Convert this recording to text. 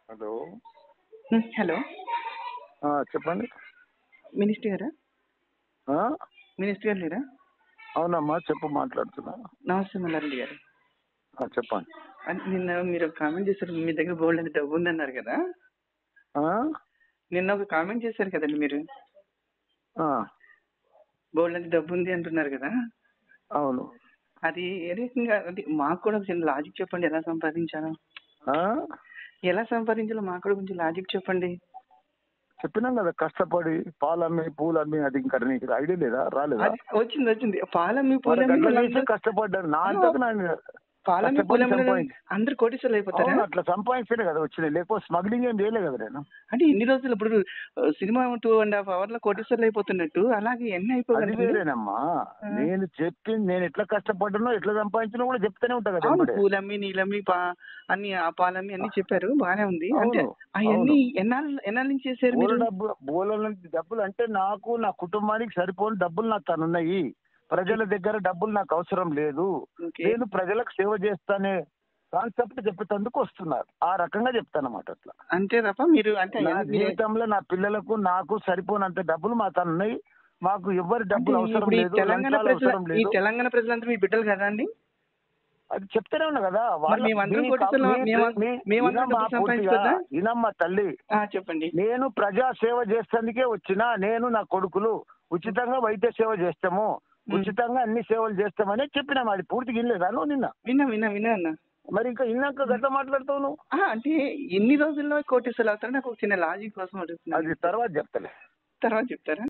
Hello ఉమ్, hello ఆ, చెప్పండి minister గారా ఆ? మినిస్టర్ గారు లేరా అవునమ్మా చెప్పు మాట్లాడుతున్నా నమస్తే మల్లారెడ్డి గారు ఆ, చెప్పండి అంటే నిన్న మీరు ఒక కామెంట్ చేశారు మీ దగ్గర బోల్డ్ అని డబ్బు ఉందన్నారు కదా ఆ? నిన్న ఒక కామెంట్ చేశారు కదండి మీరు ఆ, బోల్డ్ అని డబ్బు ఉంది అంటున్నారు కదా అవును అది ఏ రకంగా అంటే మాకు కూడా కొంచెం లాజిక్ చెప్పండి ఎలా సంపాదించాలో ఆ? ఎలా సంపాదించాలో మాకు కూడా కొంచెం లాజిక్ చెప్పండి చెప్పినాం కదా కష్టపడి పాలమ్మి పూలమ్మి అది ఇంకా నీకు ఐడియా లేదా రాలేదా అది వచ్చింది వచ్చింది పాలమ్మి మరి పూలమ్మి గట్ల వాళ్ళందరూ- చేసి కష్టపడ్డాను నా అంతకు నేను పాలమ్మి కష్టపడి పూలమ్మి వాళ్ళు సంపాదించి- అందరు కోటీశ్వర్లు అయిపోతారా అవును అట్లా సంపాదించలే కదా వచ్చినాయి లేకపోతే స్మగ్లింగ్ ఏం చేయలే కదా నేను అంటే ఇన్ని రోజులు ఇప్పుడు ఆ, cinema two and half hour లో కోటీశ్వర్లు అయిపోతున్నట్టు అలాగే ఎన్ని అది అయిపోగలరు వేరేనమ్మా ఆ. నేను చెప్పింది నేను ఎట్లా కష్టపడ్డానో ఎట్లా సంపాదించినా కూడా చెప్తానే ఉంటా కదా అవును వెంబడే. పూలమ్మి నీలమ్మి పా అన్ని ఆ పాలమ్మి అన్ని చెప్పారు బాగానే ఉంది అంటే అవును, అవన్నీ ఎన్నాళ్ళు ఎన్నాళ్ళ నుంచి చేశారు బోల మీరు డబ్బు బోల నుంచి డబ్బులు అంటే నాకు నా కుటుంబానికి సరిపోని డబ్బులు నాకు తనున్నాయి ప్రజల దగ్గర డబ్బులు నాకు అవసరం లేదు ఓకే. నేను ప్రజలకు సేవ చేస్తానే కాన్సెప్ట్ చెప్పేటందుకు వస్తున్నారు ఆ రకంగా చెప్తానమాట అట్లా అంతే తప్ప మీరు అంటే నా అవన్నీ మీరే- జీవితంలో నా పిల్లలకు నాకు సరిపోనంత డబ్బులు మా తనున్నాయి మాకు ఎవరి అంటే డబ్బులు అవసరం ఇప్పుడు ఈ లేదు తెలంగాణ లంచాలు ప్రజల అవసరం ఈ లేదు తెలంగాణ ప్రజలందరూ మీ బిడ్డలు కదా అండి అది చెప్తూనే ఉన్నా కదా మరి మేమందరం మీ- కోటీశ్వరులం, మీ- మేము- మీ- మేమందరం వినమ్మా డబ్బులు పూర్తిగా, సంపాదించుకోవద్దా? వినమ్మా తల్లి ఆ, చెప్పండి నేను ప్రజా సేవ చేసేందుకే వచ్చిన నేను నా కొడుకులు ఉచితంగా వైద్య సేవ చేస్తాము ఉచితంగా అన్ని సేవలు చేస్తామని చెప్పినా అది పూర్తిగా వినలేదా నువ్వు నిన్న విన్నా విన్నా విన్నా అన్న మరి ఇంకా ఇన్నాక గట్ల మాట్లాడుతావు నువ్వు ఆ, అంటే ఎన్ని రోజుల్లో కోటీశ్వర్లు అవుతారో నాకు ఒక చిన్న లాజిక్ కోసం అడుగుతున్నాను అది తర్వాత చెప్తలే తర్వాత చెప్తారా